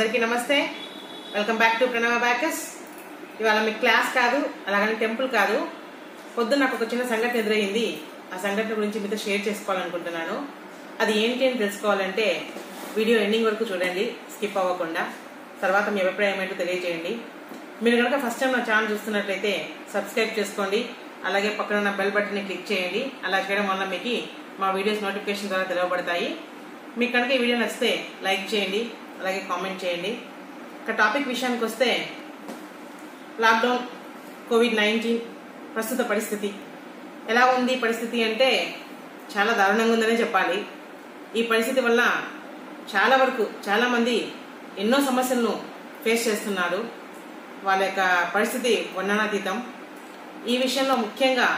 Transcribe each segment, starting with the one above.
అందరికీ నమస్తే welcome back to Pranava బ్యాకస్ ఇవాళ మీకు క్లాస్ కాదు అలాగని టెంపుల్ కాదు పొద్దున్న నాకు ఒక చిన్న సంఘటన ఎదురయ్యింది ఆ సంఘటన గురించి మీతో షేర్ చేసుకోవాలనుకుంటున్నాను అది ఏంటి అని తెలుసుకోవాలంటే వీడియో ఎండింగ్ వరకు చూడండి స్కిప్ అవ్వకుండా తర్వాత మీ అభిప్రాయం ఏంటో తెలియజేయండి మీరు కనుక ఫస్ట్ టైం నా ఛానల్ చూస్తున్నట్లయితే సబ్స్క్రైబ్ చేసుకోండి అలాగే పక్కన ఉన్న బెల్ బటన్ని క్లిక్ చేయండి అలా చేయడం వల్ల మీకు మా వీడియోస్ నోటిఫికేషన్ ద్వారా తెలవబడతాయి మీకు కనుక ఈ వీడియో నచ్చితే లైక్ చేయండి అలాగే కామెంట్ చేయండి ఇక టాపిక్ విషయానికి వస్తే లాక్డౌన్ కోవిడ్ నైన్టీన్ ప్రస్తుత పరిస్థితి ఎలా ఉంది పరిస్థితి అంటే చాలా దారుణంగా ఉందనే చెప్పాలి ఈ పరిస్థితి వల్ల చాలా వరకు చాలామంది ఎన్నో సమస్యలను ఫేస్ చేస్తున్నారు వాళ్ళ యొక్క పరిస్థితి వర్ణనాతీతం ఈ విషయంలో ముఖ్యంగా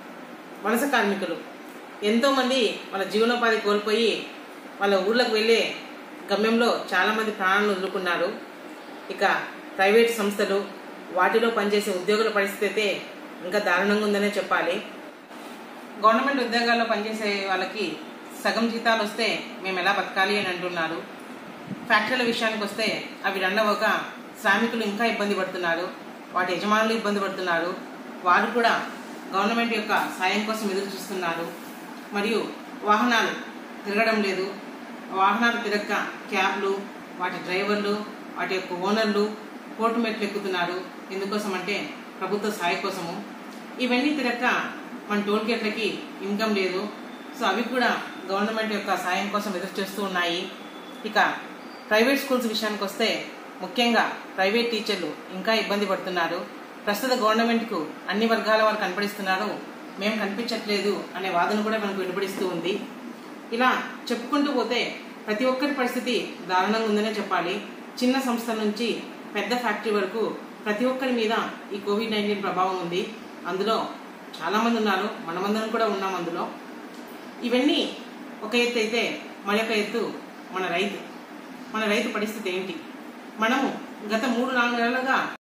వలస కార్మికులు ఎంతోమంది వాళ్ళ జీవనోపాధి కోల్పోయి వాళ్ళ ఊర్లకు వెళ్ళే గమ్యంలో చాలామంది ప్రాణాలను వదులుకున్నారు ఇక ప్రైవేట్ సంస్థలు వాటిలో పనిచేసే ఉద్యోగుల పరిస్థితి అయితే ఇంకా దారుణంగా ఉందనే చెప్పాలి గవర్నమెంట్ ఉద్యోగాల్లో పనిచేసే వాళ్ళకి సగం జీతాలు వస్తే మేము ఎలా బతకాలి అని అంటున్నారు ఫ్యాక్టరీల విషయానికి వస్తే అవి రన్ అవ్వక శ్రామికులు ఇంకా ఇబ్బంది పడుతున్నారు వాటి యజమానులు ఇబ్బంది పడుతున్నారు వారు కూడా గవర్నమెంట్ యొక్క సాయం కోసం ఎదురు చూస్తున్నారు మరియు వాహనాలు తిరగడం లేదు వాహనాలు తిరగక క్యాబ్లు వాటి డ్రైవర్లు వాటి యొక్క ఓనర్లు కోర్టు మెట్లు ఎక్కుతున్నారు ఎందుకోసం అంటే ప్రభుత్వ సాయ కోసము ఇవన్నీ తిరగక మన టోల్ గేట్లకి ఇన్కమ్ లేదు సో అవి కూడా గవర్నమెంట్ యొక్క సాయం కోసం ఎదురు చేస్తూ ఉన్నాయి ఇక ప్రైవేట్ స్కూల్స్ విషయానికి వస్తే ముఖ్యంగా ప్రైవేట్ టీచర్లు ఇంకా ఇబ్బంది పడుతున్నారు ప్రస్తుత గవర్నమెంట్కు అన్ని వర్గాల వారు కనపడిస్తున్నారు మేము కనిపించట్లేదు అనే వాదన కూడా మనకు వినపడిస్తూ ఉంది ఇలా చెప్పుకుంటూ పోతే ప్రతి ఒక్కరి పరిస్థితి దారుణంగా ఉందనే చెప్పాలి చిన్న సంస్థ నుంచి పెద్ద ఫ్యాక్టరీ వరకు ప్రతి ఒక్కరి మీద ఈ కోవిడ్ నైన్టీన్ ప్రభావం ఉంది అందులో చాలామంది ఉన్నారు మనమందరం కూడా ఉన్నాం అందులో ఇవన్నీ ఒక ఎత్తు అయితే మరొక ఎత్తు మన రైతు మన రైతు పరిస్థితి ఏంటి మనము గత మూడు నాలుగు నెలలుగా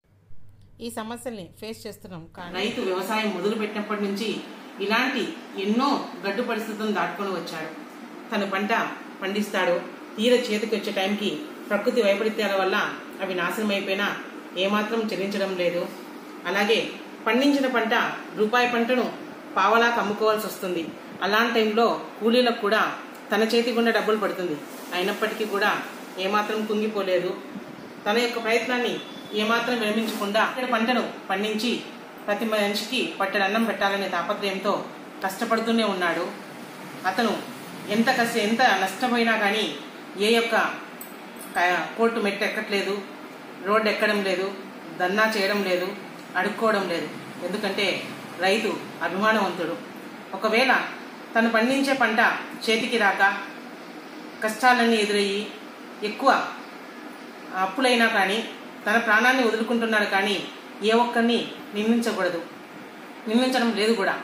ఈ సమస్యల్ని ఫేస్ చేస్తున్నాం కానీ రైతు వ్యవసాయం మొదలు పెట్టినప్పటి నుంచి ఇలాంటి ఎన్నో గడ్డు పరిస్థితులను దాటుకొని వచ్చాడు తన పంట పండిస్తాడు తీర చేతికి వచ్చే టైంకి ప్రకృతి వైపరీత్యాల వల్ల అవి నాశనం అయిపోయినా ఏమాత్రం చెల్లించడం లేదు అలాగే పండించిన పంట రూపాయి పంటను పావలాకు అమ్ముకోవాల్సి వస్తుంది అలాంటి టైంలో కూలీలకు కూడా తన చేతి గుండా డబ్బులు పడుతుంది అయినప్పటికీ కూడా ఏమాత్రం కుంగిపోలేదు తన యొక్క ప్రయత్నాన్ని ఏమాత్రం విరమించకుండా అక్కడి పంటను పండించి ప్రతి మనిషికి పట్టెడు అన్నం పెట్టాలనే తాపత్రయంతో కష్టపడుతూనే ఉన్నాడు అతను ఎంత కష్ట ఎంత నష్టపోయినా కానీ ఏ యొక్క క- కోర్టు మెట్టు ఎక్కట్లేదు రోడ్డు ఎక్కడం లేదు దన్నా చేయడం లేదు అడుక్కోవడం లేదు ఎందుకంటే రైతు అభిమానవంతుడు ఒకవేళ తను పండించే పంట చేతికి రాక కష్టాలన్నీ ఎదురయ్యి ఎక్కువ అప్పులైనా కానీ తన ప్రాణాన్ని వదులుకుంటున్నాడు కానీ ఏ ఒక్కరిని నిందించకూడదు నిందించడం లేదు కూడా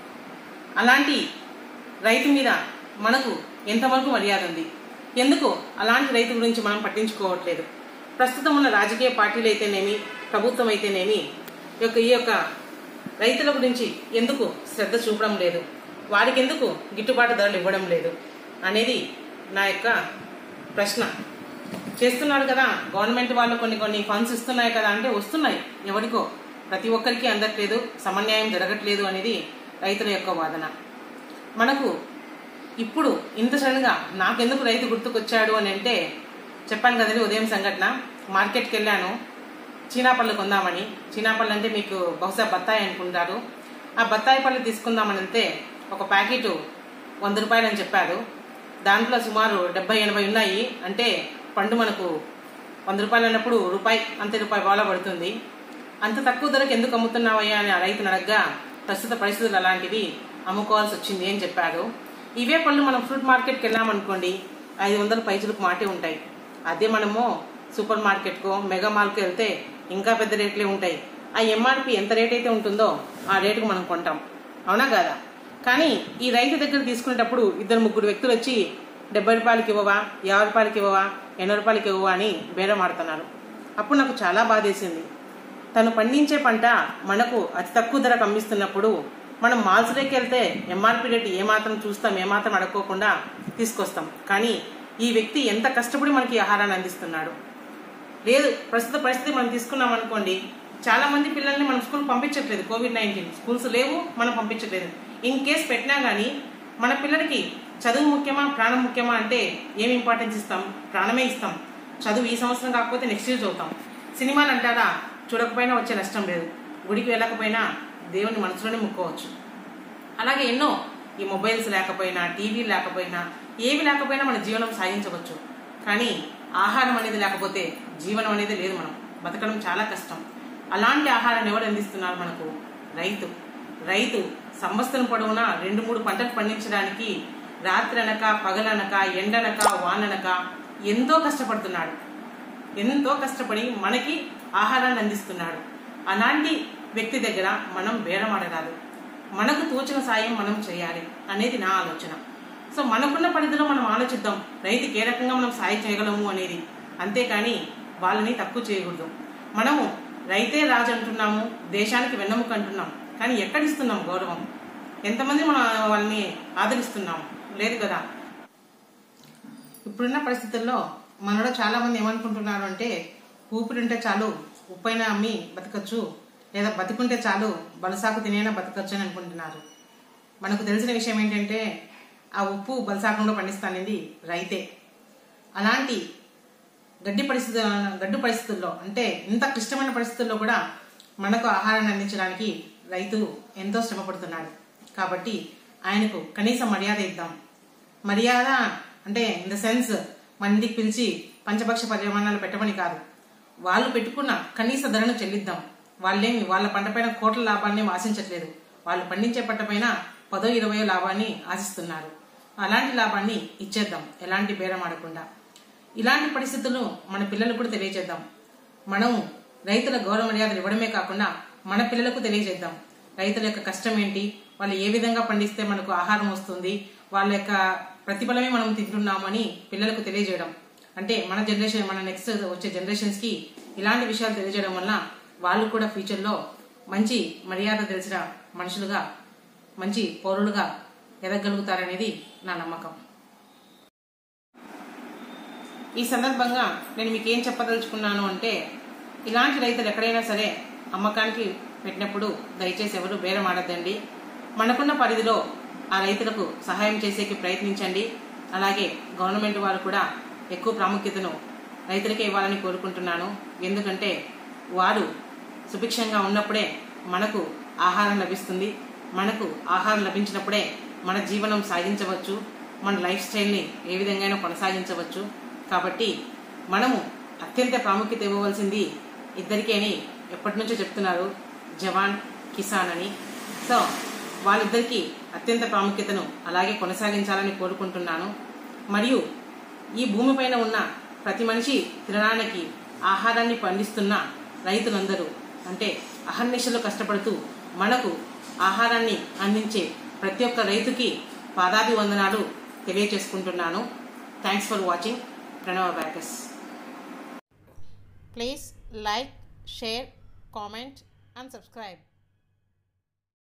అలాంటి రైతు మీద మనకు ఎంతవరకు మర్యాద ఉంది ఎందుకు అలాంటి రైతు గురించి మనం పట్టించుకోవట్లేదు ప్రస్తుతం ఉన్న రాజకీయ పార్టీలు అయితేనేమి ప్రభుత్వం అయితేనేమి ఈ యొక్క ఈ యొక్క రైతుల గురించి ఎందుకు శ్రద్ధ చూపడం లేదు వారికి ఎందుకు గిట్టుబాటు ధరలు ఇవ్వడం లేదు అనేది నా యొక్క ప్రశ్న చేస్తున్నారు కదా గవర్నమెంట్ వాళ్ళు కొన్ని కొన్ని ఫండ్స్ ఇస్తున్నాయి కదా అంటే వస్తున్నాయి ఎవరికో ప్రతి ఒక్కరికి అందట్లేదు సమన్యాయం జరగట్లేదు అనేది రైతుల యొక్క వాదన మనకు ఇప్పుడు ఇంత సడన్గా నాకెందుకు రైతు గుర్తుకొచ్చాడు అని అంటే చెప్పాను కదండి ఉదయం సంఘటన మార్కెట్కి వెళ్ళాను చీనా పళ్ళు కొందామని చీనా పళ్ళు అంటే మీకు బహుశా బత్తాయి అనుకుంటారు ఆ బత్తాయి పళ్ళు తీసుకుందామని అంటే ఒక ప్యాకెట్ వంద రూపాయలు అని చెప్పారు దాంట్లో సుమారు డెబ్బై ఎనభై ఉన్నాయి అంటే పండు మనకు వంద రూపాయలు అన్నప్పుడు రూపాయి అంతే రూపాయి బాగా పడుతుంది అంత తక్కువ ధరకు ఎందుకు అమ్ముతున్నావయ్యా అని ఆ రైతును అడగ్గా ప్రస్తుత పరిస్థితులు అలాంటివి అమ్ముకోవాల్సి వచ్చింది అని చెప్పారు ఇవే పళ్ళు మనం ఫ్రూట్ మార్కెట్కి వెళ్ళామనుకోండి ఐదు వందల పైసలకు మాటే ఉంటాయి అదే మనము సూపర్ మార్కెట్కో మెగా మాల్కి వెళ్తే ఇంకా పెద్ద రేట్లే ఉంటాయి ఆ ఎంఆర్పి ఎంత రేట్ అయితే ఉంటుందో ఆ రేటుకు మనం కొంటాం అవునా కాదా కానీ ఈ రైతు దగ్గర తీసుకునేటప్పుడు ఇద్దరు ముగ్గురు వ్యక్తులు వచ్చి డెబ్బై రూపాయలకి ఇవ్వవా యాభై రూపాయలకి ఇవ్వవా ఎనభై రూపాయలకి ఇవ్వవా అని బేరం ఆడుతున్నారు అప్పుడు నాకు చాలా బాధేసింది తను పండించే పంట మనకు అతి తక్కువ ధరకు అమ్మిస్తున్నప్పుడు మనం మాల్స్లోకి వెళ్తే ఎంఆర్పి రేటు ఏమాత్రం చూస్తాం ఏమాత్రం అడుక్కోకుండా తీసుకొస్తాం కానీ ఈ వ్యక్తి ఎంత కష్టపడి మనకి ఈ ఆహారాన్ని అందిస్తున్నాడు లేదు ప్రస్తుత పరిస్థితి మనం తీసుకున్నాం అనుకోండి చాలా మంది పిల్లల్ని మనం స్కూల్ పంపించట్లేదు కోవిడ్ నైన్టీన్ స్కూల్స్ లేవు మనం పంపించట్లేదు ఇన్ కేస్ పెట్టినా కానీ మన పిల్లలకి చదువు ముఖ్యమా ప్రాణం ముఖ్యమా అంటే ఏం ఇంపార్టెన్స్ ఇస్తాం ప్రాణమే ఇస్తాం చదువు ఈ సంవత్సరం కాకపోతే నెక్స్ట్ ఇయర్ చదువుతాం సినిమాలు అంటారా చూడకపోయినా వచ్చే నష్టం లేదు గుడికి వెళ్ళకపోయినా దేవుని మనసులోనే ముక్కోవచ్చు అలాగే ఎన్నో ఈ మొబైల్స్ లేకపోయినా టీవీ లేకపోయినా ఏవి లేకపోయినా మన జీవనం సాగించవచ్చు కానీ ఆహారం అనేది లేకపోతే జీవనం అనేది లేదు మనం బతకడం చాలా కష్టం అలాంటి ఆహారాన్ని ఎవరు అందిస్తున్నారు మనకు రైతు రైతు సంవత్సరం పొడవునా రెండు మూడు పంటలు పండించడానికి రాత్రనక పగలనక ఎండనక వాననక ఎంతో కష్టపడుతున్నాడు ఎంతో కష్టపడి మనకి ఆహారాన్ని అందిస్తున్నాడు అలాంటి వ్యక్తి దగ్గర మనం బేరమాడరాదు మనకు తోచిన సాయం మనం చేయాలి అనేది నా ఆలోచన సో మనకున్న పరిధిలో మనం ఆలోచిద్దాం రైతుకి ఏ రకంగా మనం సాయం చేయగలము అనేది అంతేకాని వాళ్ళని తక్కువ చేయకూడదు మనము రైతే రాజు అంటున్నాము దేశానికి వెన్నెముక అంటున్నాం కానీ ఎక్కడిస్తున్నాం గౌరవం ఎంతమంది మనం వాళ్ళని ఆదరిస్తున్నాం లేదు కదా ఇప్పుడున్న పరిస్థితుల్లో మనలో చాలా మంది ఏమనుకుంటున్నారు అంటే ఊపిరింటే చాలు ఉప్పైనా అమ్మి బతకచ్చు లేదా బతికుంటే చాలు బలసాకు తినైనా బతకచ్చు అని అనుకుంటున్నారు మనకు తెలిసిన విషయం ఏంటంటే ఆ ఉప్పు బలసాకంలో పండిస్తానేది రైతే అలాంటి గడ్డి పరిస్థితుల గడ్డు పరిస్థితుల్లో అంటే ఇంత క్లిష్టమైన పరిస్థితుల్లో కూడా మనకు ఆహారాన్ని అందించడానికి రైతు ఎంతో శ్రమపడుతున్నాడు కాబట్టి ఆయనకు కనీస మర్యాద ఇద్దాం మర్యాద అంటే ఇన్ ద సెన్స్ మన ఇంటికి పిలిచి పంచపక్ష పరిమాణాలు పెట్టమని కాదు వాళ్ళు పెట్టుకున్న కనీస ధరను చెల్లిద్దాం వాళ్ళేమి వాళ్ళ పంటపైన కోట్ల లాభాన్ని ఆశించట్లేదు వాళ్ళు పండించే పంటపైన పదో ఇరవయో లాభాన్ని ఆశిస్తున్నారు అలాంటి లాభాన్ని ఇచ్చేద్దాం ఎలాంటి బేరం ఆడకుండా ఇలాంటి పరిస్థితులను మన పిల్లలకు కూడా తెలియజేద్దాం మనం రైతుల గౌరవ మర్యాదలు ఇవ్వడమే కాకుండా మన పిల్లలకు తెలియజేద్దాం రైతుల యొక్క కష్టం ఏంటి వాళ్ళు ఏ విధంగా పండిస్తే మనకు ఆహారం వస్తుంది వాళ్ళ యొక్క ప్రతిఫలమే మనం తింటున్నాము అని పిల్లలకు తెలియజేయడం అంటే మన జనరేషన్ మన నెక్స్ట్ వచ్చే జనరేషన్స్ కి ఇలాంటి విషయాలు తెలియజేయడం వల్ల వాళ్ళు కూడా ఫ్యూచర్ లో మంచి మర్యాద తెలిసిన మనుషులుగా మంచి పౌరులుగా ఎదగలుగుతారనేది నా నమ్మకం ఈ సందర్భంగా నేను మీకు ఏం చెప్పదలుచుకున్నాను అంటే ఇలాంటి రైతులు ఎక్కడైనా సరే అమ్మకానికి పెట్టినప్పుడు దయచేసి ఎవరు బేరం ఆడద్దండి మనకున్న పరిధిలో ఆ రైతులకు సహాయం చేసేకి ప్రయత్నించండి అలాగే గవర్నమెంట్ వారు కూడా ఎక్కువ ప్రాముఖ్యతను రైతులకే ఇవ్వాలని కోరుకుంటున్నాను ఎందుకంటే వారు సుభిక్షంగా ఉన్నప్పుడే మనకు ఆహారం లభిస్తుంది మనకు ఆహారం లభించినప్పుడే మన జీవనం సాగించవచ్చు మన లైఫ్ స్టైల్ని ఏ విధంగా కొనసాగించవచ్చు కాబట్టి మనము అత్యంత ప్రాముఖ్యత ఇవ్వవలసింది ఇద్దరికీ అని ఎప్పటి నుంచో చెప్తున్నారు జవాన్ కిసాన్ అని సో వాళ్ళిద్దరికీ అత్యంత ప్రాముఖ్యతను అలాగే కొనసాగించాలని కోరుకుంటున్నాను మరియు ఈ భూమిపైన ఉన్న ప్రతి మనిషి తినడానికి ఆహారాన్ని పండిస్తున్న రైతులందరూ అంటే అహర్నిశలు కష్టపడుతూ మనకు ఆహారాన్ని అందించే ప్రతి ఒక్క రైతుకి పాదాభివందనాలు తెలియచేసుకుంటున్నాను థ్యాంక్స్ ఫర్ వాచింగ్ ప్రణవ బ్యాకస్ please like share comment and subscribe